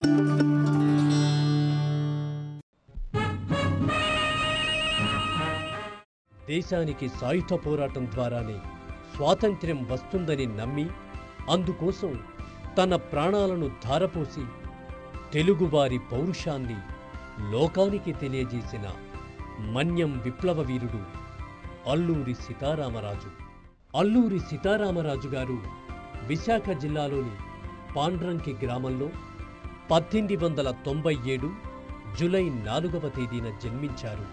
దేశానికి సాయుధ పోరాటం ద్వారానే స్వాతంత్ర్యం వస్తుందని నమ్మి అందుకోసం తన ప్రాణాలను ధారపోసి తెలుగువారి పౌరుషాన్ని లోకానికి తెలియజేసిన మన్యం విప్లవ వీరుడు అల్లూరి సీతారామరాజు అల్లూరి సీతారామరాజు గారు విశాఖ జిల్లాలోని పాండ్రంకి గ్రామంలో పద్దెనిమిది వందల తొంభై ఏడు జులై నాలుగవ తేదీన జన్మించారు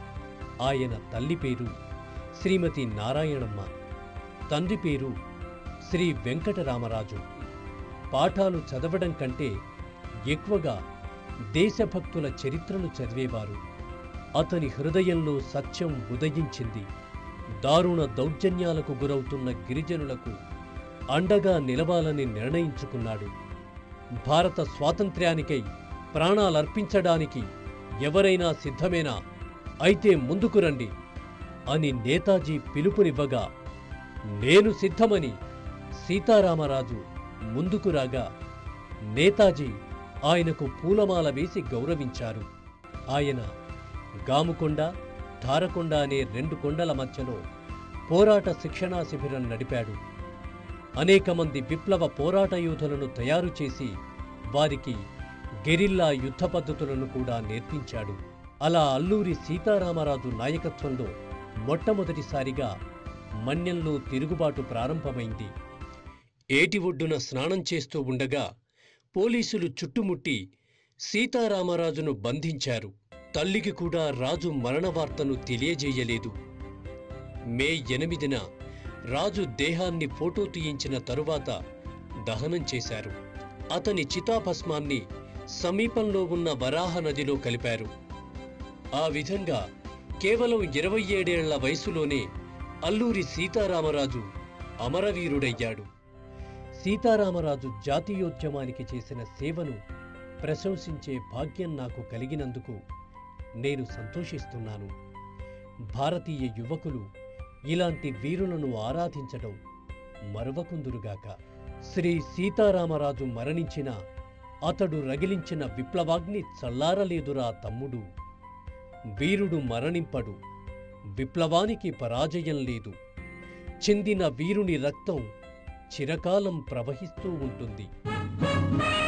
ఆయన తల్లి పేరు శ్రీమతి నారాయణమ్మ తండ్రి పేరు శ్రీ వెంకటరామరాజు పాఠాలు చదవడం కంటే ఎక్కువగా దేశభక్తుల చరిత్రను చదివేవారు అతని హృదయంలో సత్యం ఉదయించింది దారుణ దౌర్జన్యాలకు గురవుతున్న గిరిజనులకు అండగా నిలవాలని నిర్ణయించుకున్నాడు భారత స్వాతంత్ర్యానికై ప్రాణాలర్పించడానికి ఎవరైనా సిద్ధమేనా అయితే ముందుకు రండి అని నేతాజీ పిలుపునివ్వగా నేను సిద్ధమని సీతారామరాజు ముందుకు రాగా నేతాజీ ఆయనకు పూలమాల వేసి గౌరవించారు ఆయన గాముకొండ ధారకొండ అనే రెండు కొండల మధ్యలో పోరాట శిక్షణా శిబిరం నడిపాడు అనేక మంది విప్లవ పోరాట యోధులను తయారు చేసి వారికి గెరిల్లా యుద్ధ పద్ధతులను కూడా నేర్పించాడు అలా అల్లూరి సీతారామరాజు నాయకత్వంలో మొట్టమొదటిసారిగా మన్యంలో తిరుగుబాటు ప్రారంభమైంది ఏటి ఒడ్డున స్నానం చేస్తూ ఉండగా పోలీసులు చుట్టుముట్టి సీతారామరాజును బంధించారు తల్లికి కూడా రాజు మరణ వార్తను తెలియజేయలేదు మే ఎనిమిదిన రాజు దేహాన్ని ఫోటో తీయించిన తరువాత దహనం చేశారు అతని చితాభస్మాన్ని సమీపంలో ఉన్న వరాహ నదిలో కలిపారు ఆ విధంగా కేవలం ఇరవై ఏడేళ్ల వయసులోనే అల్లూరి సీతారామరాజు అమరవీరుడయ్యాడు సీతారామరాజు జాతీయోద్యమానికి చేసిన సేవను ప్రశంసించే భాగ్యం నాకు కలిగినందుకు నేను సంతోషిస్తున్నాను భారతీయ యువకులు ఇలాంటి వీరులను ఆరాధించడం మరవకుందురుగాక శ్రీ సీతారామరాజు మరణించిన అతడు రగిలించిన విప్లవాగ్ని చల్లారలేదురా తమ్ముడు వీరుడు మరణింపడు విప్లవానికి పరాజయం లేదు చిందిన వీరుని రక్తం చిరకాలం ప్రవహిస్తూ ఉంటుంది